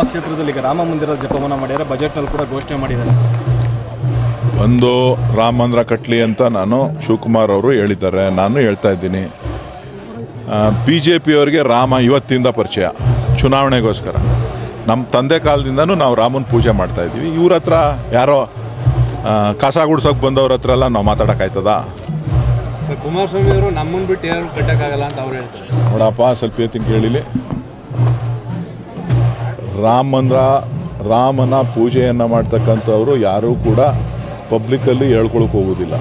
ಕ್ಷೇತ್ರದಲ್ಲಿ ಈಗ ರಾಮ ಮಂದಿರದ ಜಪವನ್ನ ಮಾಡಿದ್ದಾರೆ ಬಜೆಟ್ನಲ್ಲಿ ಕೂಡ ಘೋಷಣೆ ಮಾಡಿದ್ದಾರೆ ಒಂದು ರಾಮ ಮಂದಿರ ಕಟ್ಟಲಿ ಅಂತ ನಾನು ಶಿವಕುಮಾರ್ ಅವರು ಹೇಳಿದ್ದಾರೆ ನಾನು ಹೇಳ್ತಾ ಇದ್ದೀನಿ ಬಿ ಜೆ ಪಿಯವರಿಗೆ ರಾಮ ಇವತ್ತಿಂದ ಪರಿಚಯ ಚುನಾವಣೆಗೋಸ್ಕರ ನಮ್ಮ ತಂದೆ ಕಾಲದಿಂದನೂ ನಾವು ರಾಮನ ಪೂಜೆ ಮಾಡ್ತಾ ಇದ್ದೀವಿ ಇವ್ರ ಹತ್ರ ಯಾರೋ ಆ, ಕಸ ಗುಡ್ಸೋಕೆ ಬಂದವ್ರ ಹತ್ರ ಎಲ್ಲ ನಾವು ಮಾತಾಡೋಕ್ಕಾಯ್ತದ ಸರ್ ಕುಮಾರಸ್ವಾಮಿ ಅವರು ನಮ್ಮನ್ನು ಬಿಟ್ಟು ಯಾರು ಕಟ್ಟಕ್ಕಾಗಲ್ಲ ಅಂತ ಅವ್ರು ಹೇಳ್ತಾರೆ ನೋಡಪ್ಪ ಸ್ವಲ್ಪ ಎತ್ತಿನ ಕೇಳಿಲಿ ರಾಮ ಮಂದಿರ ರಾಮನ ಪೂಜೆಯನ್ನು ಮಾಡ್ತಕ್ಕಂಥವ್ರು ಯಾರೂ ಕೂಡ ಪಬ್ಲಿಕ್ಕಲ್ಲಿ ಹೇಳ್ಕೊಳಕ್ಕೆ ಹೋಗೋದಿಲ್ಲ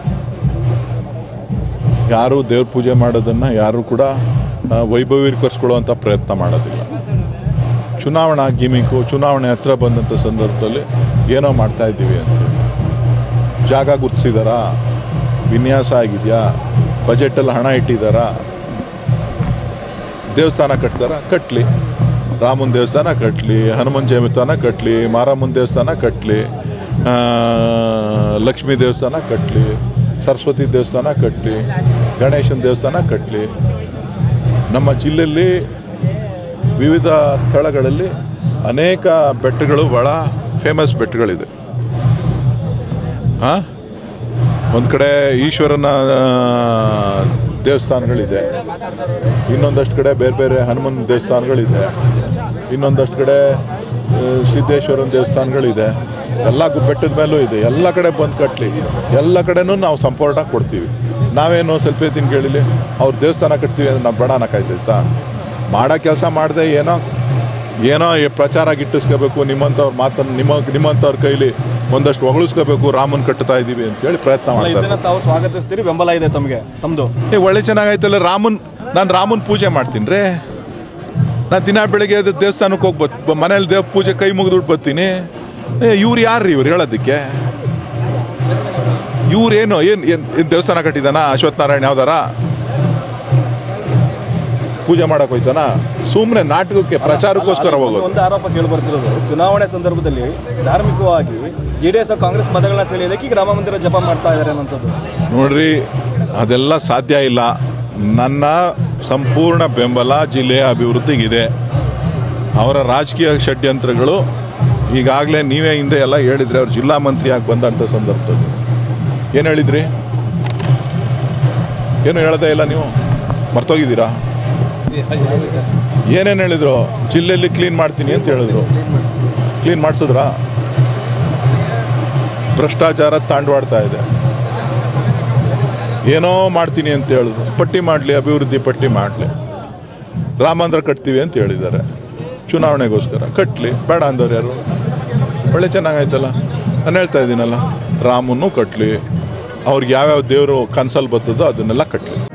ಯಾರು ದೇವ್ರ ಪೂಜೆ ಮಾಡೋದನ್ನು ಯಾರು ಕೂಡ ಆ, ವೈಭವೀಕರಿಸ್ಕೊಳ್ಳುವಂಥ ಪ್ರಯತ್ನ ಮಾಡೋದಿಲ್ಲ ಚುನಾವಣಾ ಗಿಮಿಕು ಚುನಾವಣೆ ಹತ್ರ ಬಂದಂಥ ಸಂದರ್ಭದಲ್ಲಿ ಏನೋ ಮಾಡ್ತಾ ಇದ್ದೀವಿ ಅಂತೇಳಿ ಜಾಗ ಗುರ್ತಿಸಿದಾರಾ ವಿನ್ಯಾಸ ಆಗಿದೆಯಾ ಬಜೆಟಲ್ಲಿ ಹಣ ಇಟ್ಟಿದ್ದಾರಾ ದೇವಸ್ಥಾನ ಕಟ್ತಾರ ಕಟ್ಟಲಿ ರಾಮನ ದೇವಸ್ಥಾನ ಕಟ್ಟಲಿ ಹನುಮನ್ ದೇವಸ್ಥಾನ ಕಟ್ಟಲಿ ಮಾರಮ್ಮನ ದೇವಸ್ಥಾನ ಕಟ್ಟಲಿ ಲಕ್ಷ್ಮೀ ದೇವಸ್ಥಾನ ಕಟ್ಟಲಿ ಸರಸ್ವತಿ ದೇವಸ್ಥಾನ ಕಟ್ಟಲಿ ಗಣೇಶನ ದೇವಸ್ಥಾನ ಕಟ್ಟಲಿ ನಮ್ಮ ಜಿಲ್ಲೆಯಲ್ಲಿ ವಿವಿಧ ಸ್ಥಳಗಳಲ್ಲಿ ಅನೇಕ ಬೆಟ್ಟಗಳು ಭಾಳ ಫೇಮಸ್ ಬೆಟ್ಟಗಳಿದೆ ಹಾಂ ಒಂದು ಕಡೆ ಈಶ್ವರನ ಆ, ದೇವಸ್ಥಾನಗಳಿದೆ ಇನ್ನೊಂದಷ್ಟು ಕಡೆ ಬೇರೆ ಬೇರೆ ಹನುಮನ್ ದೇವಸ್ಥಾನಗಳಿದೆ ಇನ್ನೊಂದಷ್ಟು ಕಡೆ ಆ, ಸಿದ್ದೇಶ್ವರನ ದೇವಸ್ಥಾನಗಳಿದೆ ಎಲ್ಲ ಗು- ಬೆಟ್ಟದ ಮೇಲೂ ಇದೆ ಎಲ್ಲ ಕಡೆ ಬಂದು ಕಟ್ಟಲಿ ಎಲ್ಲ ಕಡೆನೂ ನಾವು ಸಂಪೂರ್ಣ ಕೊಡ್ತೀವಿ ನಾವೇನು ಸ್ವಲ್ಪ ತಿನ್ ಕೇಳಿಲಿ ಅವ್ರ ದೇವಸ್ಥಾನ ಕಟ್ತೀವಿ ಅಂದ್ರೆ ನಾವು ಬೇಡ ಅನ್ನೋಕ್ಕಾಯ್ತೈತಾ ಮಾಡೋ ಕೆಲಸ ಮಾಡದೆ ಏನೋ ಏನೋ ಈ ಪ್ರಚಾರ ಗಿಟ್ಟಿಸ್ಕೋಬೇಕು ನಿಮ್ಮಂಥವ್ರ ಮಾತನ್ನು ನಿಮ್ಮ ನಿಮ್ಮಂಥವ್ರ ಕೈಲಿ ಒಂದಷ್ಟು ಹೊಗಳಿಸ್ಕೋಬೇಕು ರಾಮನ್ ಕಟ್ಟುತ್ತಾ ಇದ್ದೀವಿ ಅಂತೇಳಿ ಪ್ರಯತ್ನ ಅಲ್ಲ, ಮಾಡ್ತಾರೆ ಇದನ್ನ ತಾವು ಸ್ವಾಗತಿಸ್ತೀರಿ ಬೆಂಬಲ ಇದೆ ತಮಗೆ ತಮ್ಮದು ಏ ಒಳ್ಳೆ ಚೆನ್ನಾಗೈತಲ್ಲ ರಾಮನ್ ನಾನು ರಾಮನ್ ಪೂಜೆ ಮಾಡ್ತೀನಿ ರೀ ನಾನು ದಿನ ಬೆಳಗ್ಗೆ ಎದ್ದು ದೇವಸ್ಥಾನಕ್ಕೆ ಹೋಗಿ ಬತ್ ಮನೇಲಿ ದೇವ್ ಪೂಜೆ ಕೈ ಮುಗಿದ್ಬಿಟ್ಟು ಬರ್ತೀನಿ ಏ ಇವ್ರು ಯಾರು ರೀ ಇವ್ರು ಹೇಳೋದಕ್ಕೆ ಇವ್ರೇನು ಏನು ಏನು ಏನು ದೇವಸ್ಥಾನ ಕಟ್ಟಿದಾನ ಅಶ್ವಥ್ ನಾರಾಯಣ ಯಾವ್ದಾರ ಪೂಜೆ ಮಾಡಕ್ ಹೋಯ್ತಾನ ಸುಮ್ಮನೆ ನಾಟಕಕ್ಕೆ ಪ್ರಚಾರಕ್ಕೋಸ್ಕರ ಹೋಗೋದು ಒಂದು ಆರೋಪ ಕೇಳಿ ಬರ್ತಿರೋದು ಚುನಾವಣೆ ಸಂದರ್ಭದಲ್ಲಿ ಧಾರ್ಮಿಕವಾಗಿ ಜೆಡಿಎಸ್ ಕಾಂಗ್ರೆಸ್ ಮತಗಳನ್ನ ಸೆಳೆಯೋದಕ್ಕೆ ಈಗ ರಾಮ ಮಂದಿರ ಜಪ ಮಾಡ್ತಾ ಇದ್ದಾರೆ ಅನ್ನೋಂಥದ್ದು ನೋಡ್ರಿ ಅದೆಲ್ಲ ಸಾಧ್ಯ ಇಲ್ಲ ನನ್ನ ಸಂಪೂರ್ಣ ಬೆಂಬಲ ಜಿಲ್ಲೆಯ ಅಭಿವೃದ್ಧಿಗಿದೆ ಅವರ ರಾಜಕೀಯ ಷಡ್ಯಂತ್ರಗಳು ಈಗಾಗಲೇ ನೀವೇ ಹಿಂದೆ ಎಲ್ಲ ಹೇಳಿದ್ರಿ ಅವ್ರು ಜಿಲ್ಲಾ ಮಂತ್ರಿಯಾಗಿ ಬಂದಂಥ ಸಂದರ್ಭದಲ್ಲಿ ಏನು ಹೇಳಿದ್ರಿ ಏನು ಹೇಳದೇ ಇಲ್ಲ ನೀವು ಮರ್ತೋಗಿದ್ದೀರಾ ಏನೇನು ಹೇಳಿದ್ರು ಜಿಲ್ಲೆಯಲ್ಲಿ ಕ್ಲೀನ್ ಮಾಡ್ತೀನಿ ಅಂತ ಹೇಳಿದ್ರು ಕ್ಲೀನ್ ಮಾಡಿಸಿದ್ರಾ ಭ್ರಷ್ಟಾಚಾರ ತಾಂಡವಾಡ್ತಾ ಇದೆ ಏನೋ ಮಾಡ್ತೀನಿ ಅಂತ ಹೇಳಿದ್ರು ಪಟ್ಟಿ ಮಾಡಲಿ ಅಭಿವೃದ್ಧಿ ಪಟ್ಟಿ ಮಾಡಲಿ ರಾಮಾಂಧ್ರ ಕಟ್ತೀವಿ ಅಂತ ಹೇಳಿದ್ದಾರೆ ಚುನಾವಣೆಗೋಸ್ಕರ ಕಟ್ಟಲಿ ಬೇಡ ಅಂದವ್ರು ಯಾರು ಒಳ್ಳೆ ಚೆನ್ನಾಗಾಯ್ತಲ್ಲ ನಾನು ಹೇಳ್ತಾ ಇದ್ದೀನಲ್ಲ ರಾಮನ್ನು ಕಟ್ಟಲಿ ಅವ್ರಿಗೆ ಯಾವ್ಯಾವ ದೇವರು ಕನ್ಸಲ್ಲಿ ಬರ್ತದೋ ಅದನ್ನೆಲ್ಲ ಕಟ್ಟಲಿ